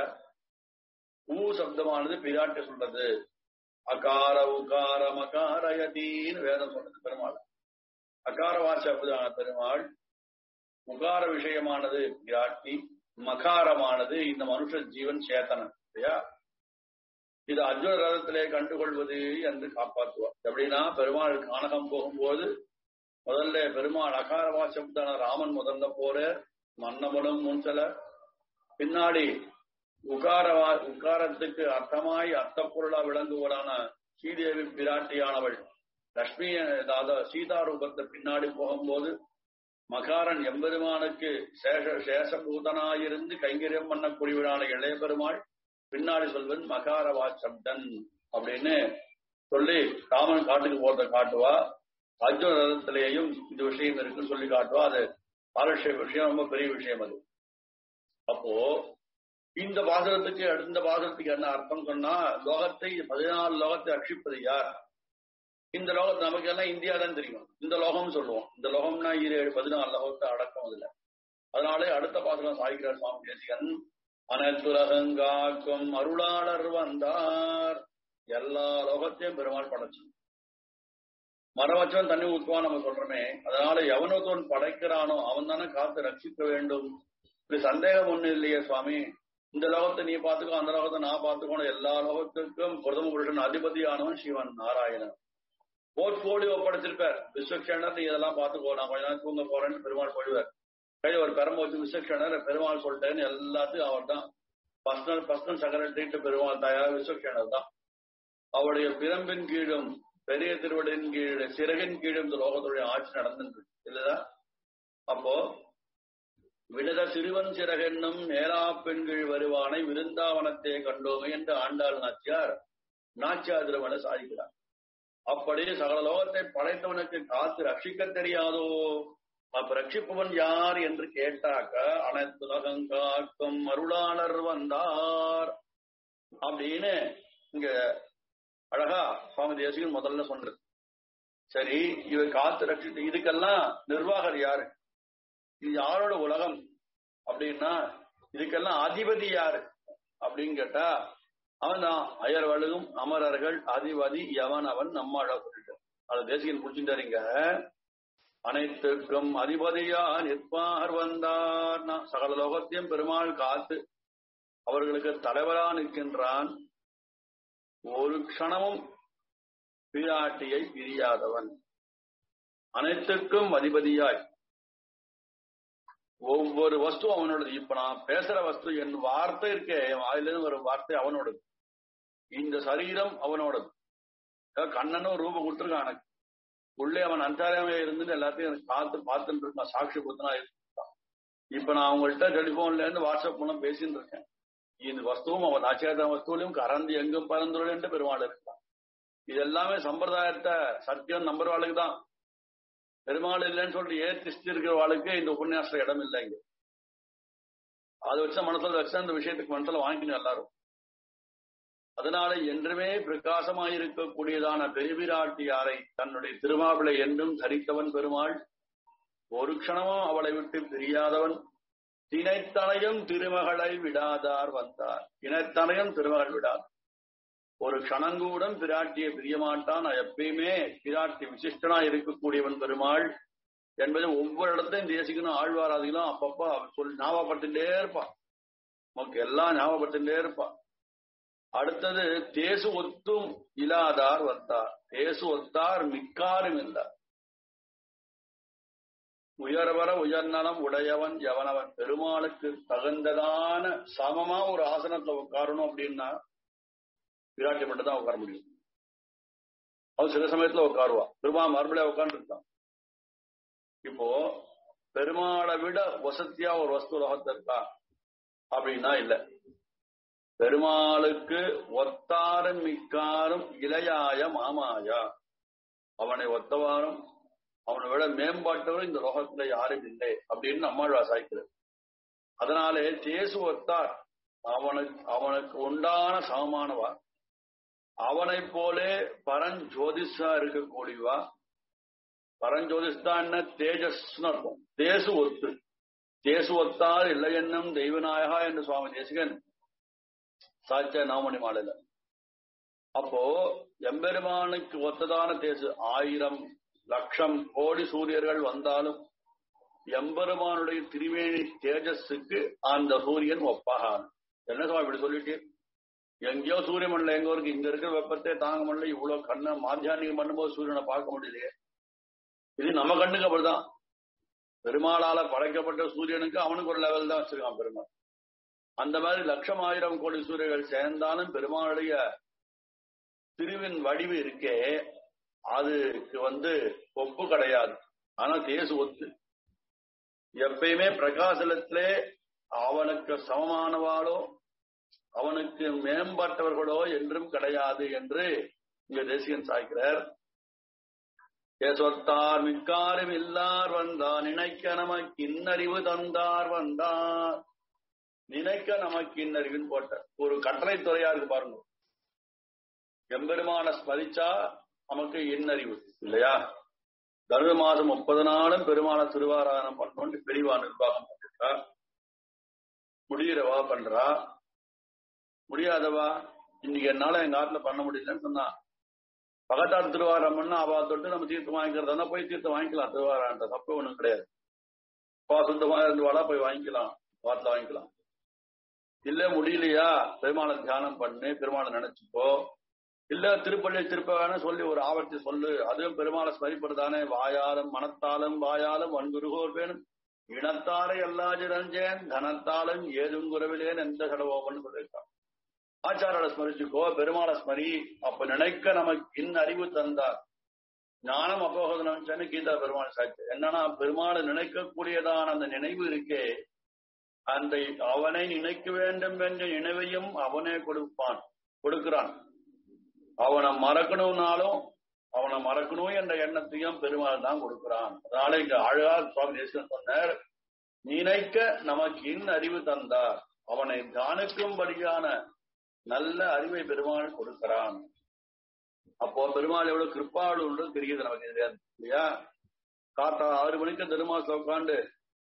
ஊ சப்தமானது பிராட்டி சொல்றது அகார உகார மகாரயதீன்னு வேதம் சொல்றது பெருமாள் அகார வாசப்தான பெருமாள் உகார விஷயமானது பிராட்டி மகாரமானது இந்த மனுஷ ஜீவன் சேத்தனன் இல்லையா இது அர்ஜுன ரதத்திலே கண்டுகொள்வது என்று காப்பாற்றுவார் எப்படின்னா பெருமாள் கானகம் போகும்போது முதல்ல பெருமாள் அகார வாசப்தான ராமன் முதல்ல போற மன்னமனும் முன்சல பின்னாடி உகார உக்காரத்துக்கு அர்த்தமாய் அர்த்த பொருளா விளங்குவதான ஸ்ரீதேவி பிராட்டியானவள் லட்சுமி அதாவது சீதா ரூபத்தை பின்னாடி போகும்போது மகாரன் எம்பெருமானுக்கு சேஷ சேஷபூதனாயிருந்து கைங்கரியம் பண்ணக்கூடியவரான இளைய பெருமாள் பின்னாடி சொல்வன் மகார வாசப்தன் அப்படின்னு சொல்லி ராமன் காட்டுக்கு போறத காட்டுவா அர்ஜுன ரதத்திலேயும் இந்த விஷயம் இருக்குன்னு சொல்லி காட்டுவா அது ஆலட்சிய விஷயம் ரொம்ப பெரிய விஷயம் அது அப்போ இந்த பாசனத்துக்கு இந்த பாசனத்துக்கு என்ன அர்த்தம் சொன்னா லோகத்தை பதினாலு லோகத்தை ரட்சிப்பது யார் இந்த லோகம் நமக்கு எல்லாம் இந்தியா தான் தெரியும் இந்த லோகம் சொல்லுவோம் இந்த லோகம்னா ஏழு பதினாலு லோகத்தை அடக்கம் அதுல அதனாலே அடுத்த பாசனம் சாய்கிறார் சுவாமி தேசிகன் அனைத்துலகங்காக்கும் அருளாளர் வந்தார் எல்லா லோகத்தையும் பெருமாள் படைச்சு மரவச்சவன் தண்ணி ஊத்துவான் நம்ம சொல்றோமே அதனால எவனொருத்தவன் படைக்கிறானோ அவன் தானே காத்து ரட்சிக்க வேண்டும் இப்படி சந்தேகம் ஒண்ணு இல்லையே சுவாமி இந்த லோகத்தை நீ பாத்துக்கோ அந்த லோகத்தை நான் பாத்துக்கணும் எல்லா லோகத்துக்கும் பிரதம புருஷன் அதிபதியானவன் சிவன் நாராயணன் போர்ட்போலியோ படைச்சிருப்பார் விஸ்வக்ஷனர் நீ இதெல்லாம் பாத்துக்கோ நான் கொஞ்ச நேரம் தூங்க போறேன்னு பெருமாள் போயிடுவார் கையில ஒரு பெரம்பு வச்சு விஸ்வக்ஷனர் பெருமாள் சொல்லிட்டேன்னு எல்லாத்துக்கும் அவர் தான் பர்சனல் பர்சனல் செக்ரட்டரி பெருமாள் தாயார் விஸ்வக்ஷனர் தான் அவருடைய பிரம்பின் கீழும் பெரிய திருவடியின் கீழ் சிறகின் கீழும் இந்த லோகத்துடைய ஆட்சி நடந்துட்டு இல்லதா அப்போ விடுத சிறுவன் சிறகென்னும் நேரா பெண்கள் வருவானை விருந்தாவனத்தை கண்டோமே என்று ஆண்டாள் நாச்சியார் நாச்சியார் திருமண சாதிக்கிறார் அப்படி சகல லோகத்தை படைத்தவனுக்கு காத்து ரட்சிக்க தெரியாதோ அப்ப ரட்சிப்பவன் யார் என்று கேட்டாக்க அனைத்து உலகங்காக்கும் அருளாளர் வந்தார் அப்படின்னு இங்க அழகா சுவாமி தேசிகன் முதல்ல சொன்னது சரி இவர் காத்து ரட்சித்து இதுக்கெல்லாம் நிர்வாகர் யாரு இது யாரோட உலகம் அப்படின்னா இதுக்கெல்லாம் அதிபதி யாரு அப்படின்னு கேட்டா அவன் தான் அயர் வழுகும் அமரர்கள் அதிபதி எவன் அவன் நம்மாழ சொல்லிட்டு அது தேசிகன் புடிச்சுட்டாருங்க அனைத்துக்கும் அதிபதியா நிற்பார் வந்தார் சகல லோகத்தையும் பெருமாள் காத்து அவர்களுக்கு தலைவரா நிற்கின்றான் ஒரு க்ஷணமும் பிராட்டியை பிரியாதவன் அனைத்துக்கும் அதிபதியாய் ஒவ்வொரு வஸ்து அவனோடது இப்ப நான் பேசுற வஸ்து என் வார்த்தை இருக்கே வாயிலிருந்து ஒரு வார்த்தை அவனோடது இந்த சரீரம் அவனோடது கண்ணனும் ரூபம் கொடுத்துருக்கான் எனக்கு உள்ளே அவன் அந்தாரமே இருந்து எல்லாத்தையும் எனக்கு பார்த்து பார்த்துட்டு இருக்கான் சாட்சி கொடுத்தனா இருக்கான் இப்ப நான் அவங்கள்ட்ட டெலிபோன்ல இருந்து வாட்ஸ்அப் மூலம் பேசிட்டு இருக்கேன் இந்த வஸ்துவும் அவன் ஆச்சார வஸ்துவிலும் கறந்து எங்கும் பறந்துள்ள என்று பெருமாள் இருக்கான் இது எல்லாமே சம்பிரதாயத்தை சத்தியம் நம்புறவாளுக்கு தான் பெருமாள் இல்லைன்னு சொல்லிட்டு ஏத்திஸ்ட் இருக்கிறவாளுக்கு இந்த உபன்யாசம் இடம் இல்லைங்க அதை வச்ச மனசுல வச்ச அந்த விஷயத்துக்கு மனசுல வாங்கிக்கணும் எல்லாரும் அதனால என்றுமே பிரகாசமாயிருக்கக்கூடியதான பெருவிராட்டியாரை தன்னுடைய திருமாவிளை என்றும் தரித்தவன் பெருமாள் ஒரு க்ஷணமும் அவளை விட்டு பிரியாதவன் தினைத்தனையும் திருமகளை விடாதார் வந்தார் தினைத்தனையும் திருமகள் விடார் ஒரு க்ஷணங்கூடம் பிராட்டியை பிரியமாட்டான் எப்பயுமே பிராட்டி விசிஷ்டனா இருக்கக்கூடியவன் பெருமாள் என்பதை ஒவ்வொரு இடத்தையும் தேசிக்கணும் ஆழ்வாராதிகளும் அப்பப்ப சொல்லி ஞாபகப்படுத்திட்டே இருப்பான் நமக்கு எல்லாம் ஞாபகப்படுத்திட்டே இருப்பான் அடுத்தது தேசு ஒத்தும் இல்லாதார் வந்தார் தேசு ஒத்தார் மிக்காரும் இல்ல உயர்வர உயர்நலம் உடையவன் எவனவன் பெருமாளுக்கு தகுந்ததான சமமா ஒரு ஆசனத்துல உட்காரணும் அப்படின்னா விராட்டி மட்டும் தான் உட்கார முடியும் அவன் சில சமயத்துல உட்காருவா பெருமா மறுபடியும் உட்கார்ந்து இருக்கான் இப்போ பெருமாளை விட வசதியா ஒரு வஸ்து உலகத்தில் இருக்கா அப்படின்னா இல்ல பெருமாளுக்கு ஒத்தாரும் மிக்காரும் இளையாய மாமாயா அவனை ஒத்தவாரும் அவனை விட மேம்பாட்டவரும் இந்த லோகத்துல யாரும் இல்லை அப்படின்னு நம்மாழ்வா சாய்க்கிறது அதனாலே தேசு ஒத்தார் அவனுக்கு அவனுக்கு உண்டான சமமானவா அவனை போலே பரஞ்சோதிஷா இருக்கக்கூடியவா பரஞ்சோதிஷ் தான் என்ன தேஜஸ்னு அர்த்தம் தேசு ஒத்து தேசு ஒத்தால் இல்லை என்னும் தெய்வநாயகா என்று சுவாமி தேசிகன் சாட்சிய நாமணி மாலையில அப்போ எம்பெருமானுக்கு ஒத்ததான தேசு ஆயிரம் லட்சம் கோடி சூரியர்கள் வந்தாலும் எம்பெருமானுடைய திருவேணி தேஜஸுக்கு அந்த சூரியன் ஒப்பாகான் என்ன சுவாமி இப்படி சொல்லிட்டு எங்கேயோ சூரிய மண்டலம் எங்க இருக்கு இங்க இருக்கிற வெப்பத்தை தாங்க முடியல இவ்வளவு கண்ணை மாத்தியானிகம் பண்ணும்போது சூரியனை பார்க்க முடியலையே இது நம்ம கண்ணுக்கு அப்படிதான் பெருமாளால படைக்கப்பட்ட சூரியனுக்கு அவனுக்கு ஒரு லெவல் தான் வச்சிருக்கான் பெருமாள் அந்த மாதிரி லட்சம் ஆயிரம் கோடி சூரியர்கள் சேர்ந்தாலும் பெருமாளுடைய திருவின் வடிவு இருக்கே அதுக்கு வந்து ஒப்பு கிடையாது ஆனா தேசு ஒத்து எப்பயுமே பிரகாசலத்திலே அவனுக்கு சமமானவாளோ அவனுக்கு மேம்பட்டவர்களோ என்றும் கிடையாது என்று இங்க தேசியன் சாய்க்கிறார் சொத்தார் மிக்காரும் இல்லார் வந்தார் நினைக்க நமக்கு இன்னறிவு தந்தார் வந்தார் நினைக்க நமக்கு இன்னறிவுன்னு போட்ட ஒரு கட்டளை துறையா இருக்கு பாருங்க எம்பெருமான ஸ்மரிச்சா நமக்கு இன்னறிவு இல்லையா தர்ம மாதம் முப்பது நாளும் பெருமான திருவாராயணம் பண்ணோன்னு பெரியவா நிர்வாகம் பண்ணிருக்கா முடிகிறவா பண்றா முடியாதவா இன்னைக்கு என்னால எங்க ஆத்துல பண்ண முடியலன்னு சொன்னா பகத்தார் திருவாரம் பண்ணா அவ தொட்டு நம்ம தீர்த்தம் வாங்கிக்கிறதா போய் தீர்த்தம் வாங்கிக்கலாம் திருவாரான்ற தப்பு ஒண்ணும் கிடையாது பா சுத்தமா இருந்துவாளா போய் வாங்கிக்கலாம் வாத்துல வாங்கிக்கலாம் இல்ல முடியலையா பெருமாளை தியானம் பண்ணு பெருமாளை நினைச்சுப்போ இல்ல திருப்பள்ளி திருப்ப வேணும் சொல்லி ஒரு ஆவர்த்தி சொல்லு அதுவும் பெருமாளை ஸ்மரிப்படுதானே வாயாலும் மனத்தாலும் வாயாலும் வன்குருகோர் வேணும் இனத்தாரை எல்லா ஜிரஞ்சேன் தனத்தாலும் ஏதும் குறவிலேன் எந்த கடவோவன் சொல்லியிருக்கான் ஆச்சாரோட ஸ்மரிச்சுக்கோ பெருமாளை ஸ்மரி அப்ப நினைக்க நமக்கு இன் அறிவு தந்தார் ஞானம் அப்போகதனம் கீதா பெருமாள் சாட்சி என்னன்னா பெருமாளை நினைக்கக்கூடியதான அந்த நினைவு இருக்கே அந்த அவனை நினைக்க வேண்டும் என்ற நினைவையும் அவனே கொடுப்பான் கொடுக்கிறான் அவனை மறக்கணும்னாலும் அவனை மறக்கணும் என்ற எண்ணத்தையும் பெருமாள் தான் கொடுக்கிறான் அதனால இங்க அழகா சுவாமி தேசன் சொன்னார் நினைக்க நமக்கு இன் அறிவு தந்தார் அவனை தியானிக்கும்படியான நல்ல அறிவை பெருமாள் கொடுக்கிறான் அப்போ பெருமாள் எவ்வளவு கிருப்பாளு தெரியுது நமக்கு இல்லையா காத்தா ஆறு மணிக்கு திருமாசம் உட்காந்து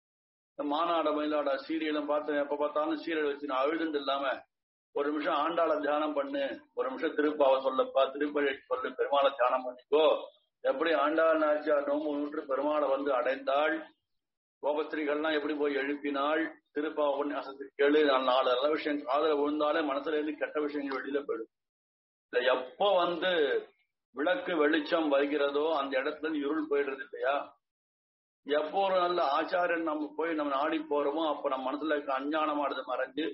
மாநாட மயிலாட சீரியலும் பார்த்து எப்ப பார்த்தாலும் சீரியல் வச்சு நான் அழுதுண்டு இல்லாம ஒரு நிமிஷம் ஆண்டாள தியானம் பண்ணு ஒரு நிமிஷம் திருப்பாவை சொல்லப்பா திருப்பழி சொல்லு பெருமாளை தியானம் பண்ணிக்கோ எப்படி ஆண்டாள் நாச்சியார் நோம்பு நூற்று பெருமாளை வந்து அடைந்தாள் கோபஸ்திரிகள்லாம் எப்படி போய் எழுப்பினாள் திருப்பா உபன்யாசத்துக்கு கேளு நான் நாலு நல்ல விஷயம் காதல விழுந்தாலே மனசுல இருந்து கெட்ட விஷயங்கள் வெளியில போயிடும் இல்ல எப்போ வந்து விளக்கு வெளிச்சம் வருகிறதோ அந்த இடத்துல இருள் போயிடுறது இல்லையா எப்போ ஒரு நல்ல ஆச்சாரியன் நம்ம போய் நம்ம நாடி போறோமோ அப்ப நம்ம மனசுல இருக்க அஞ்ஞானமானது மறைஞ்சு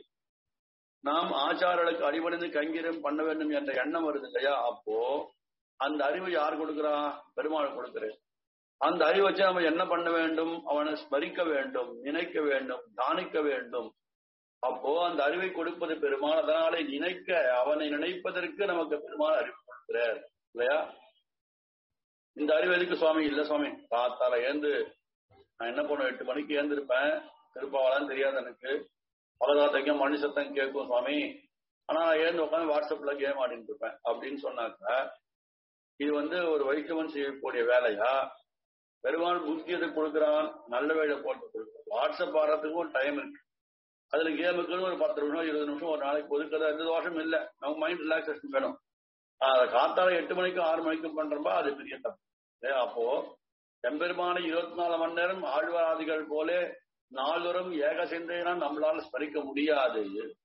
நாம் ஆச்சாரர்களுக்கு அறிவடைந்து கங்கீரம் பண்ண வேண்டும் என்ற எண்ணம் வருது இல்லையா அப்போ அந்த அறிவு யார் கொடுக்கிறா பெருமாள் கொடுக்கிறேன் அந்த அறிவை வச்சு நம்ம என்ன பண்ண வேண்டும் அவனை ஸ்மரிக்க வேண்டும் நினைக்க வேண்டும் தானிக்க வேண்டும் அப்போ அந்த அறிவை கொடுப்பது பெருமாள் அதனாலே நினைக்க அவனை நினைப்பதற்கு நமக்கு பெருமாள் அறிவு கொடுக்கிறார் இல்லையா இந்த அறிவு எதுக்கு சுவாமி இல்ல சுவாமி காத்தால ஏந்து நான் என்ன பண்ணுவேன் எட்டு மணிக்கு ஏந்திருப்பேன் திருப்பாவலாம் தெரியாது எனக்கு பலதாத்தைக்கும் மணி சத்தம் கேட்கும் சுவாமி ஆனா நான் ஏந்து உட்காந்து வாட்ஸ்அப்ல கேம் ஆடிட்டு இருப்பேன் அப்படின்னு சொன்னாக்க இது வந்து ஒரு வைஷ்ணவன் செய்யக்கூடிய வேலையா பெருமாள் புத்தி எது கொடுக்குறான் நல்ல வேலை போட்டு கொடுக்குறான் வாட்ஸ்அப் ஆடுறதுக்கு ஒரு டைம் இருக்கு அதுல கேமுக்குன்னு ஒரு பத்து நிமிஷம் இருபது நிமிஷம் ஒரு நாளைக்கு ஒதுக்குறது எந்த தோஷம் இல்லை நம்ம மைண்ட் ரிலாக்ஸேஷன் வேணும் அதை காத்தால எட்டு மணிக்கும் ஆறு மணிக்கும் பண்றப்ப அது பெரிய தப்பு இல்லையா? அப்போ எம்பெருமான இருபத்தி நாலு மணி நேரம் ஆழ்வாராதிகள் போல நால்வரும் ஏக சிந்தையினா நம்மளால ஸ்மரிக்க முடியாது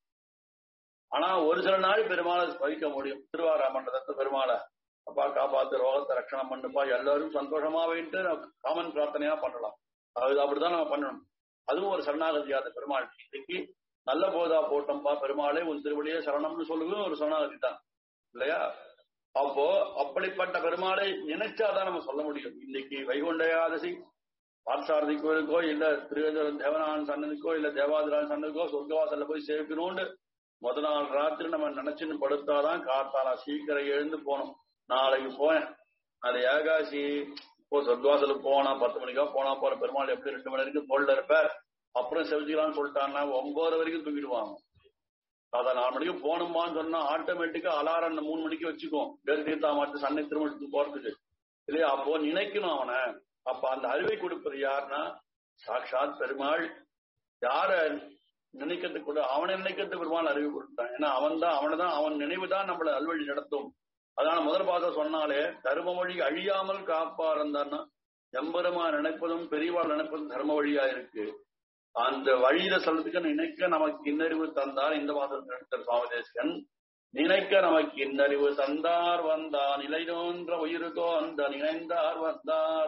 ஆனா ஒரு சில நாள் பெருமாளை ஸ்மரிக்க முடியும் திருவாரா மண்டலத்தை பெருமாளை அப்பா காப்பாத்து ரோகத்தை ரட்சணம் பண்ணுப்பா எல்லாரும் சந்தோஷமா வைட்டு காமன் பிரார்த்தனையா பண்ணலாம் அது அப்படிதான் நம்ம பண்ணணும் அதுவும் ஒரு சரணாகதியாத பெருமாள் இன்னைக்கு நல்ல போதா போட்டோம்பா பெருமாளே உன் திருவடியே சரணம்னு சொல்லுவது ஒரு சரணாகதி தான் இல்லையா அப்போ அப்படிப்பட்ட பெருமாளை நினைச்சாதான் நம்ம சொல்ல முடியும் இன்னைக்கு வைகுண்ட ஏகாதசி பார்த்தசாரதி கோயிலுக்கோ இல்ல திருவேந்திரன் தேவனான் சன்னதிக்கோ இல்ல தேவாதிரான் சன்னதிக்கோ சொர்க்கவாசல்ல போய் சேர்க்கணும்னு முத நாள் ராத்திரி நம்ம நினைச்சுன்னு படுத்தாதான் காத்தாலா சீக்கிரம் எழுந்து போகணும் நாளைக்கு போனேன் அது ஏகாசி இப்போ சொர்க்கவாசலுக்கு போனா பத்து மணிக்கா போனா போற பெருமாள் எப்படி ரெண்டு மணி வரைக்கும் தோல்ல இருப்பார் அப்புறம் செவிச்சுக்கலாம்னு சொல்லிட்டாங்கன்னா ஒன்பது வரைக்கும் தூக்கிடுவாங்க அதை நாலு மணிக்கு போகணுமான்னு சொன்னா ஆட்டோமேட்டிக்கா அலாரம் மூணு மணிக்கு வச்சுக்குவோம் வேறு தீர்த்தா மாட்டு சன்னை திருமணத்துக்கு போறதுக்கு இல்லையா அப்போ நினைக்கணும் அவனை அப்ப அந்த அறிவை கொடுப்பது யாருன்னா சாட்சாத் பெருமாள் யார நினைக்கிறதுக்கு கூட அவனை நினைக்கிறதுக்கு பெருமாள் அறிவு கொடுத்தான் ஏன்னா அவன் தான் அவனை தான் அவன் நினைவு தான் நம்மளை அல்வழி நடத்தும் அதனால முதல் பாசம் சொன்னாலே தர்ம வழி அழியாமல் காப்பாருந்தான்னா எம்பெருமா நினைப்பதும் பெரியவாள் நினைப்பதும் தர்ம வழியா இருக்கு அந்த வழியில சொல்றதுக்கு நினைக்க நமக்கு இன்னறிவு தந்தார் இந்த மாதம் எடுத்த சுவாமி தேசிகன் நினைக்க நமக்கு இன்னறிவு தந்தார் வந்தார் நிலை தோன்ற உயிருக்கோ அந்த நினைந்தார் வந்தார்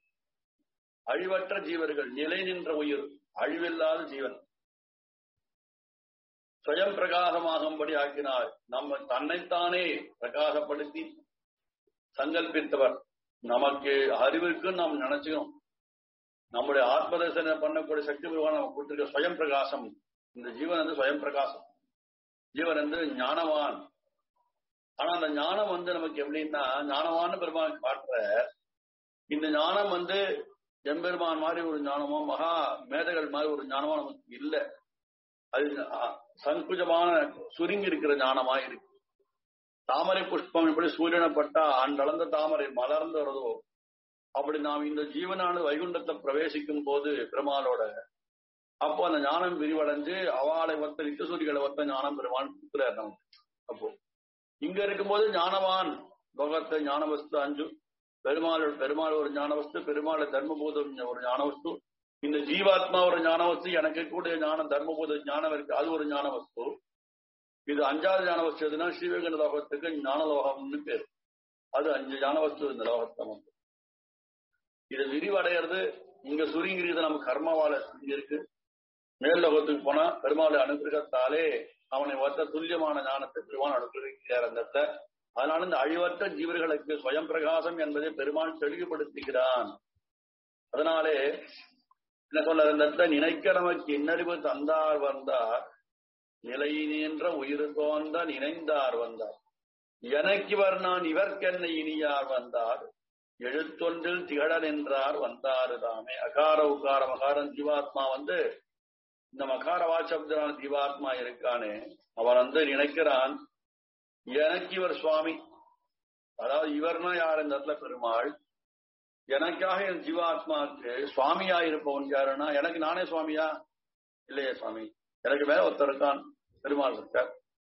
அழிவற்ற ஜீவர்கள் நிலை நின்ற உயிர் அழிவில்லாத ஜீவன் சுயம் பிரகாசமாகும்படி ஆக்கினார் நம்ம தன்னைத்தானே பிரகாசப்படுத்தி சங்கல்பித்தவர் நமக்கு அறிவிற்கு நாம் நினைச்சுக்கணும் நம்முடைய ஆத்ம தரிசன பண்ணக்கூடிய சக்தி பகவான் நமக்கு கொடுத்திருக்க சுயம் பிரகாசம் இந்த ஜீவன் வந்து சுயம் பிரகாசம் ஜீவன் வந்து ஞானவான் ஆனா அந்த ஞானம் வந்து நமக்கு எப்படின்னா ஞானவான்னு பெருமான் காட்டுற இந்த ஞானம் வந்து எம்பெருமான் மாதிரி ஒரு ஞானமோ மகா மேதைகள் மாதிரி ஒரு ஞானமோ நமக்கு இல்லை அது சங்குஜமான சுருங்கி இருக்கிற ஞானமா இருக்கு தாமரை புஷ்பம் எப்படி சூரியனை பட்டா அண்டளந்த தாமரை மலர்ந்து வருதோ அப்படி நாம் இந்த ஜீவனானது வைகுண்டத்தை பிரவேசிக்கும் போது பெருமாளோட அப்போ அந்த ஞானம் விரிவடைஞ்சு அவளை ஒத்த நித்தசூரிகளை ஒத்த ஞானம் பெருமான் கொடுக்குறார் நமக்கு அப்போ இங்க இருக்கும்போது ஞானவான் லோகத்தை ஞானவஸ்து அஞ்சு பெருமாள் பெருமாள் ஒரு ஞானவஸ்து பெருமாள் தர்மபூதம் ஒரு ஞானவஸ்து இந்த ஜீவாத்மா ஒரு ஞானவஸ்து எனக்கு கூட ஞானம் தர்மபூத ஞானம் இருக்கு அது ஒரு ஞானவஸ்து இது அஞ்சாவது ஞானவஸ்து எதுனா ஸ்ரீவேகண்ட லோகத்துக்கு ஞானலோகம்னு பேர் அது அஞ்சு ஞானவஸ்து இந்த லோகத்தை வந்து இது விரிவடைகிறது இங்க சுருங்கிறது நம்ம கர்மாவால சுருங்கி இருக்கு மேல் லோகத்துக்கு போனா பெருமாளை அனுகிரகத்தாலே அவனை ஒத்த துல்லியமான ஞானத்தை பெருமாள் அனுகிரகிக்கிறார் அந்த இடத்துல. அதனால இந்த அழிவற்ற ஜீவர்களுக்கு சுயம் பிரகாசம் என்பதை பெருமாள் தெளிவுபடுத்துகிறான் அதனாலே என்ன சொல்ல இந்த இடத்துல நினைக்க நமக்கு இன்னறிவு தந்தார் வந்தார் நிலை நின்ற உயிர் தோன்ற நினைந்தார் வந்தார் எனக்கிவர் நான் இவர்க்கென்ன இனியார் வந்தார் எழுத்தொன்றில் திகழ நின்றார் வந்தாரு தாமே அகார உகார மகாரன் ஜீவாத்மா வந்து இந்த மகார வாசப்தான ஜீவாத்மா இருக்கானே அவன் வந்து நினைக்கிறான் எனக்கு இவர் சுவாமி அதாவது இவர்னா யார் இந்த இடத்துல பெருமாள் எனக்காக என் ஜீவாத்மாவுக்கு சுவாமியா இருப்பவன் யாருன்னா எனக்கு நானே சுவாமியா இல்லையே சுவாமி எனக்கு மேல ஒருத்தர் இருக்கான் பெருமாள் இருக்கார்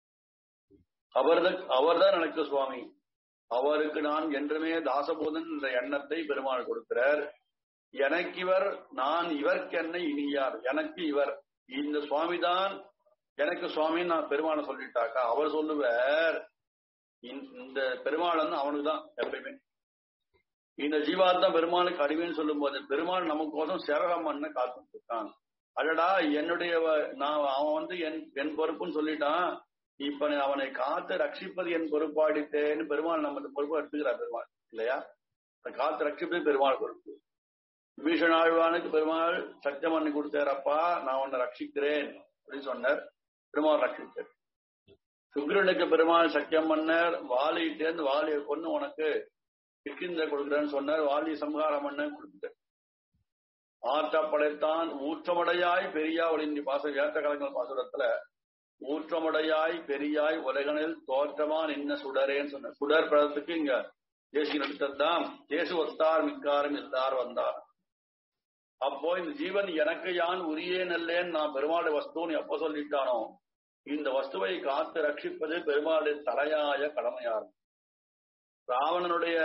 அவர்தான் அவர்தான் எனக்கு சுவாமி அவருக்கு நான் என்றுமே தாசபோதன் என்ற எண்ணத்தை பெருமாள் கொடுக்கிறார் எனக்கு இவர் நான் இவர்க்கென்ன இனியார் எனக்கு இவர் இந்த சுவாமி தான் எனக்கு சுவாமின்னு நான் பெருமாளை சொல்லிட்டாக்கா அவர் சொல்லுவார் இந்த பெருமாள் வந்து அவனுக்கு தான் எப்பயுமே இந்த ஜீவாத்மா பெருமாளுக்கு அடிமைன்னு சொல்லும் போது பெருமாள் நமக்கோசம் சேவகம் பண்ண காத்துட்டு இருக்கான் அடடா என்னுடைய நான் அவன் வந்து என் என் பொறுப்புன்னு சொல்லிட்டான் இப்ப அவனை காத்து ரட்சிப்பது என் பொறுப்பாடித்தேன்னு பெருமாள் நம்ம பொறுப்பு எடுத்துக்கிறார் பெருமாள் இல்லையா காத்து ரட்சிப்பது பெருமாள் பொறுப்பு விபீஷன் ஆழ்வானுக்கு பெருமாள் சத்தியம் பண்ணி கொடுத்தாரப்பா நான் உன்னை ரட்சிக்கிறேன் அப்படின்னு சொன்னார் பெருமாள் ரட்சித்தார் சுக்ரனுக்கு பெருமாள் சத்தியம் பண்ணார் வாலிட்டேருந்து வாலியை கொண்டு உனக்கு கிஷ்கிந்த கொடுக்குறேன்னு சொன்னார் வாலி சம்ஹாரம் பண்ண கொடுத்துட்டார் ஆற்ற படைத்தான் ஊற்றமடையாய் பெரியா ஒளிந்தி பாச ஏற்ற கலங்கள் பாசுரத்துல ஊற்றமடையாய் பெரியாய் உலகனில் தோற்றமா நின்ன சுடரேன்னு சொன்ன சுடர் படத்துக்கு இங்க தேசிய நடித்ததுதான் தேசு ஒத்தார் மிக்காரும் எல்லார் வந்தார் அப்போ இந்த ஜீவன் எனக்கு யான் உரியே நல்லேன்னு நான் பெருமாளுடைய வஸ்துன்னு எப்ப சொல்லிட்டானோ இந்த வஸ்துவை காத்து ரட்சிப்பது பெருமாளுடைய தலையாய கடமையாகும் ராவணனுடைய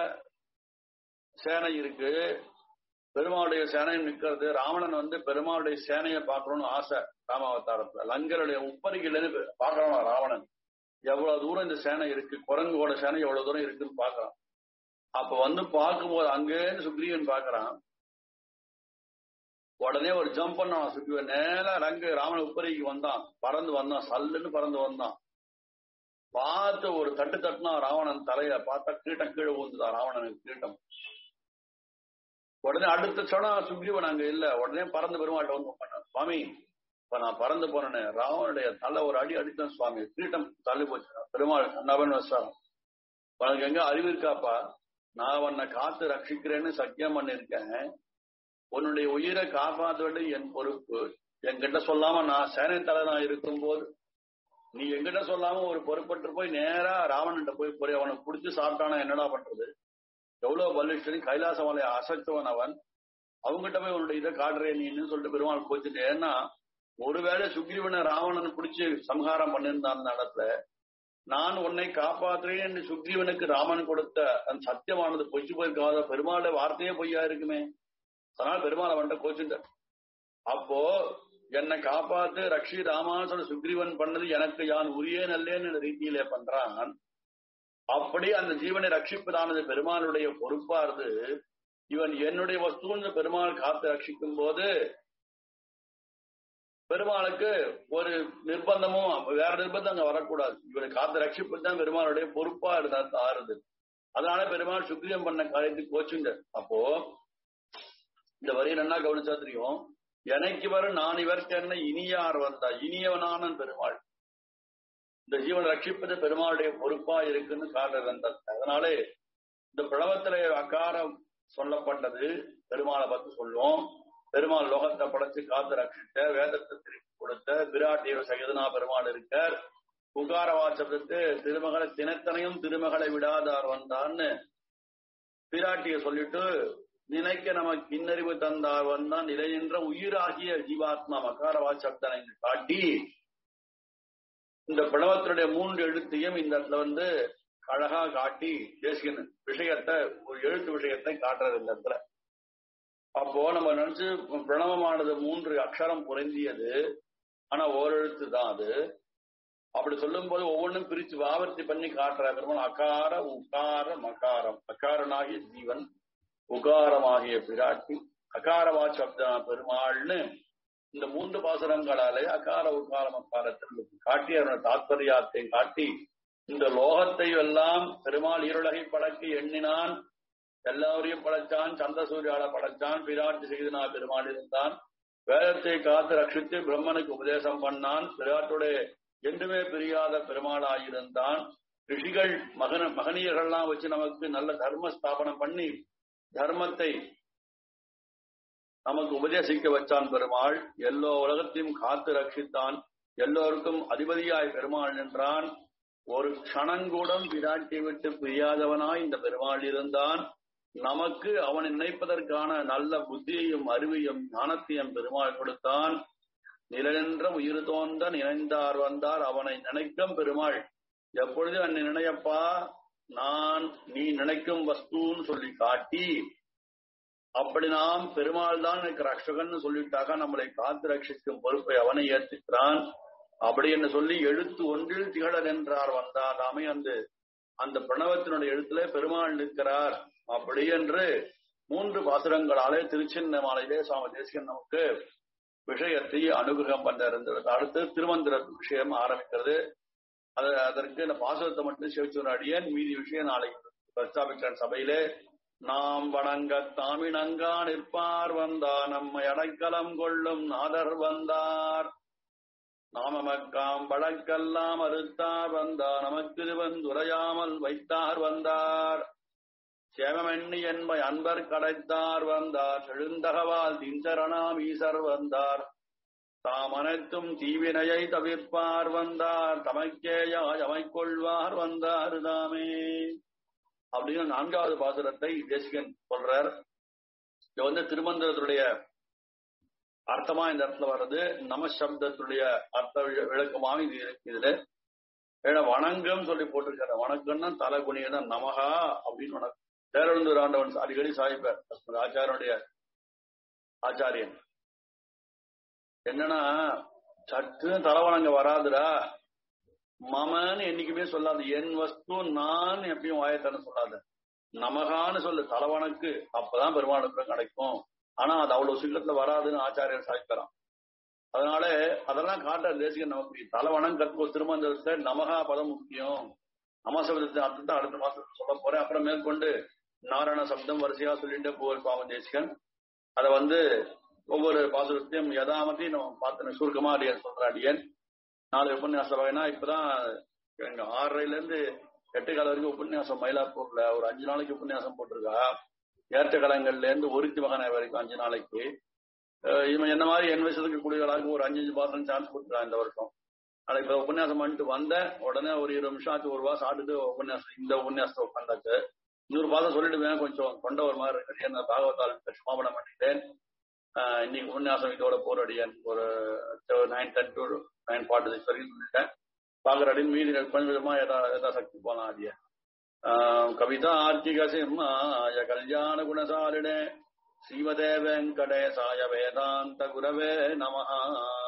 சேனை இருக்கு பெருமாளுடைய சேனை நிக்கிறது ராவணன் வந்து பெருமாளுடைய சேனையை பார்க்கணும்னு ஆசை ராமாவதாரத்துல லங்கருடைய உப்பரிகள் பார்க்கணும் ராவணன் எவ்வளவு தூரம் இந்த சேனை இருக்கு குரங்கோட சேனை எவ்வளவு தூரம் இருக்குன்னு பாக்குறான் அப்ப வந்து பார்க்கும்போது அங்கேன்னு சுக்ரீவன் பாக்குறான் உடனே ஒரு ஜம்ப் பண்ணான் சுக்ரீவன் நேர ரங்கு ராமன் உப்பரிக்கு வந்தான் பறந்து வந்தான் சல்லுன்னு பறந்து வந்தான் பார்த்து ஒரு தட்டு தட்டுனா ராவணன் தலைய பார்த்தா கீட்டம் கீழே ஊந்துதான் ராவணனுக்கு கீட்டம் உடனே அடுத்த சொன்னா சுக்ரீவன் அங்க இல்ல உடனே பறந்து பெருமாட்ட வந்து பண்ணான் சுவாமி இப்ப நான் பறந்து போனேன் ராவனுடைய தலை ஒரு அடி அடித்தேன் சுவாமி கீட்டம் தள்ளி போச்சு பெருமாள் நவன் வசாரம் உனக்கு எங்க அறிவு இருக்காப்பா நான் உன்னை காத்து ரட்சிக்கிறேன்னு சத்தியம் பண்ணிருக்கேன் உன்னுடைய உயிரை காப்பாற்றுவது என் பொறுப்பு என்கிட்ட சொல்லாம நான் சேனை தலைவனா இருக்கும் போது நீ எங்கிட்ட சொல்லாம ஒரு பொறுப்பட்டு போய் நேரா ராவணன்ட்ட போய் போய் அவனுக்கு பிடிச்சி சாப்பிட்டானா என்னடா பண்றது எவ்வளவு பலிஷ்டன் கைலாச மலையை அசைச்சவன் அவன் அவங்ககிட்ட போய் உன்னுடைய இதை காட்டுறேன் நீன்னு சொல்லிட்டு பெருமாள் போச்சுட்டு ஏன்னா ஒருவேளை சுக்ரீவனை ராவணன் பிடிச்சு சம்ஹாரம் பண்ணியிருந்தான் அந்த இடத்துல நான் உன்னை காப்பாற்றுறேன் என்று சுக்ரீவனுக்கு ராமன் கொடுத்த அந்த சத்தியமானது பொய்ச்சு போயிருக்காத பெருமாள வார்த்தையே பொய்யா இருக்குமே அதனால பெருமாள் அவன்கிட்ட கோச்சுட்ட அப்போ என்னை காப்பாத்து ரக்ஷி ராமான்னு சுக்ரீவன் பண்ணது எனக்கு யான் உரிய நல்லேன்னு ரீதியிலே பண்றான் அப்படி அந்த ஜீவனை ரட்சிப்பதானது பெருமாளுடைய பொறுப்பா இருந்து இவன் என்னுடைய வஸ்துன்னு பெருமாள் காத்து ரட்சிக்கும் போது பெருமாளுக்கு ஒரு நிர்பந்தமும் வேற நிர்பந்தம் அங்க வரக்கூடாது இவனை காத்து ரட்சிப்பு தான் பெருமாளுடைய பொறுப்பா இருந்தா ஆறுது அதனால பெருமாள் சுக்ரியம் பண்ண காரியத்துக்கு கோச்சுங்க அப்போ இந்த வரி என்ன கவனிச்சா தெரியும் எனக்கு வரும் நான் இவருக்கு என்ன இனியார் வந்தா இனியவனான பெருமாள் இந்த ஜீவன் ரட்சிப்பது பெருமாளுடைய பொறுப்பா இருக்குன்னு காரணம் இருந்தது அதனாலே இந்த பிளவத்திலே அக்காரம் சொல்லப்பட்டது பெருமாளை பத்தி சொல்லுவோம் பெருமாள் லோகத்தை படைச்சு காத்து ரட்சித்த வேதத்தை திருப்பி கொடுத்த விராட்டியோட சகிதனா பெருமாள் இருக்கார் புகார வாசத்துக்கு திருமகளை தினத்தனையும் திருமகளை விடாதார் வந்தான்னு பிராட்டிய சொல்லிட்டு நினைக்க நமக்கு இன்னறிவு தந்தார் வந்தான் நிலையின்ற உயிராகிய ஜீவாத்மா மகார வாசப்தனை காட்டி இந்த பிளவத்தினுடைய மூன்று எழுத்தையும் இந்த இடத்துல வந்து அழகா காட்டி தேசியன் விஷயத்தை ஒரு எழுத்து விஷயத்தை காட்டுறது இந்த இடத்துல அப்போ நம்ம நினைச்சு பிரணவமானது மூன்று அக்ஷரம் புரிந்தியது ஆனா ஓரெழுத்து தான் அது அப்படி சொல்லும் போது ஒவ்வொன்றும் பிரிச்சு வாவர்த்தி பண்ணி காட்டுற பெருமாள் அகார உகார மகாரம் அகாரனாகிய ஜீவன் உகாரமாகிய பிராட்டி அகாரவா சப்த பெருமாள்னு இந்த மூன்று பாசுரங்களாலே அகார உகார மக்காரத்திற்கு காட்டி அதனுடைய தாத்பரியாத்தை காட்டி இந்த லோகத்தை எல்லாம் பெருமாள் இருளகை படைக்கு எண்ணினான் எல்லாரையும் படைச்சான் சந்திரசூரியால படைச்சான் பிராட்டி செய்தனா பெருமாள் இருந்தான் வேதத்தை காத்து ரட்சித்து பிரம்மனுக்கு உபதேசம் பண்ணான் பிராட்டுடைய என்றுமே பிரியாத பெருமாளாயிருந்தான் ரிஷிகள் மகன மகனியர்கள்லாம் வச்சு நமக்கு நல்ல தர்ம ஸ்தாபனம் பண்ணி தர்மத்தை நமக்கு உபதேசிக்க வச்சான் பெருமாள் எல்லோ உலகத்தையும் காத்து ரட்சித்தான் எல்லோருக்கும் அதிபதியாய் பெருமாள் நின்றான் ஒரு க்ஷணங்கூடம் பிராட்டி விட்டு பிரியாதவனாய் இந்த பெருமாள் இருந்தான் நமக்கு அவனை நினைப்பதற்கான நல்ல புத்தியையும் அறிவையும் ஞானத்தையும் பெருமாள் கொடுத்தான் நிலநின்ற உயிர் தோன்ற நினைந்தார் வந்தார் அவனை நினைக்கும் பெருமாள் எப்பொழுது அன்னை நினையப்பா நான் நீ நினைக்கும் வஸ்துன்னு சொல்லி காட்டி அப்படி நாம் பெருமாள் தான் எனக்கு ரட்சகன் சொல்லிட்டாக நம்மளை காத்து ரட்சிக்கும் பொறுப்பை அவனை ஏற்றுக்கிறான் அப்படி என்று சொல்லி எழுத்து ஒன்றில் திகழ நின்றார் வந்தாதாமே அந்த அந்த பிரணவத்தினுடைய எழுத்துல பெருமாள் நிற்கிறார் அப்படி என்று மூன்று பாசுரங்களாலே திருச்சின்ன மாலையிலே சுவாமி தேசிகன் நமக்கு விஷயத்தை அனுகிரகம் பண்ண இருந்தது அடுத்து திருமந்திர விஷயம் ஆரம்பிக்கிறது அது அதற்கு இந்த பாசுரத்தை மட்டும் சிவச்சூர் அடியேன் மீதி விஷயம் நாளைக்கு பிரஸ்தாபிக்கிறேன் சபையிலே நாம் வணங்க தாமிணங்கா நிற்பார் வந்தார் நம்மை அடைக்கலம் கொள்ளும் நாதர் வந்தார் நாமமக்காம் வழக்கெல்லாம் அறுத்தார் வந்தார் நமக்கு வந்துரையாமல் வைத்தார் வந்தார் சேமமெண்ணி என்பை அன்பர் கடைத்தார் வந்தார் செழுந்தகவால் திஞ்சரணாம் ஈசர் வந்தார் தாம் அனைத்தும் தீவினையை தவிர்ப்பார் வந்தார் தமக்கேயாய் அமைக்கொள்வார் வந்தார் தாமே அப்படின்னு நான்காவது பாசுரத்தை தேசிகன் சொல்றார் இது வந்து திருமந்திரத்துடைய அர்த்தமா இந்த இடத்துல வர்றது நம சப்தத்துடைய அர்த்த வி- விளக்கமாக இது இருக்கு இதுல ஏன்னா வணங்கம் சொல்லி போட்டிருக்காரு வணக்கம்னா தலை குனியதான் நமகா அப்படின்னு வணக்கம் பேரழுந்தூர் ஆண்டவன் அடிக்கடி சாய்ப்பார் அஸ்மத் ஆச்சாரனுடைய ஆச்சாரியன் என்னன்னா சட்டு தலைவணங்க வராதுடா மமன்னு என்னைக்குமே சொல்லாது என் வஸ்து நான் எப்பயும் வாயத்தான சொல்லாத நமகான்னு சொல்லு தலைவனுக்கு அப்பதான் பெருமாளுக்கு கிடைக்கும் ஆனா அது அவ்வளவு சீக்கிரத்துல வராதுன்னு ஆச்சாரியர் சாய்க்கிறான் அதனால அதெல்லாம் காட்டுற தேசிகன் நமக்கு தலைவனம் கற்போ திருமந்திரத்துல நமகா பதம் முக்கியம் நமசபதத்தை அர்த்தத்தை அடுத்த மாசத்துல சொல்ல போறேன் அப்புறம் மேற்கொண்டு நாராயண சப்தம் வரிசையா சொல்லிட்டு போவார் பாவம் தேசிகன் அதை வந்து ஒவ்வொரு பாசுரத்தையும் யதாமத்தி நம்ம பார்த்து சுருக்கமா அடியன் சொல்ற அடியன் நாலு உபன்யாச வகைனா இப்பதான் எங்க ஆறரைல இருந்து எட்டு கால வரைக்கும் உபன்யாசம் மயிலாப்பூர்ல ஒரு அஞ்சு நாளைக்கு உபன்யாசம் போட்டிருக்கா ஏற்ற கலங்கள்ல இருந்து ஒருத்தி மகனை வரைக்கும் அஞ்சு நாளைக்கு அஹ் இவன் என்ன மாதிரி என் வயசுக்கு கூடியவளாக ஒரு அஞ்சு அஞ்சு பாத்திரம் சான்ஸ் கொடுத்துருக்கான் இந்த வருஷம் ஆனா இப்ப உபன்யாசம் பண்ணிட்டு வந்தேன் உடனே ஒரு இருபது நிமிஷம் ஆச்சு ஒரு வாரம் சாப்பிட்டுட்டு உபன்யாசம் இந்த உபன்யாசத்தை உட்காந்தாச்சு இன்னொரு பாதம் சொல்லிடுவேன் கொஞ்சம் கொண்ட ஒரு மாதிரி இருக்கு என்ன பாகவத்தால் சமாபனம் பண்ணிட்டேன் ஆஹ் இன்னைக்கு உபன்யாசம் இதோட போராடியன் ஒரு nine ten to nine forty six வரைக்கும் சொல்லிட்டேன் பாக்குற அடின்னு மீதி கொஞ்சம் விதமா எதா எதா சக்தி போலாம் அடிய கவிதா ஆர்த்திக சிம்மாய கல்யாண குணசாலினே ஸ்ரீமதே வெங்கடேசாய வேதாந்த குரவே நமஹா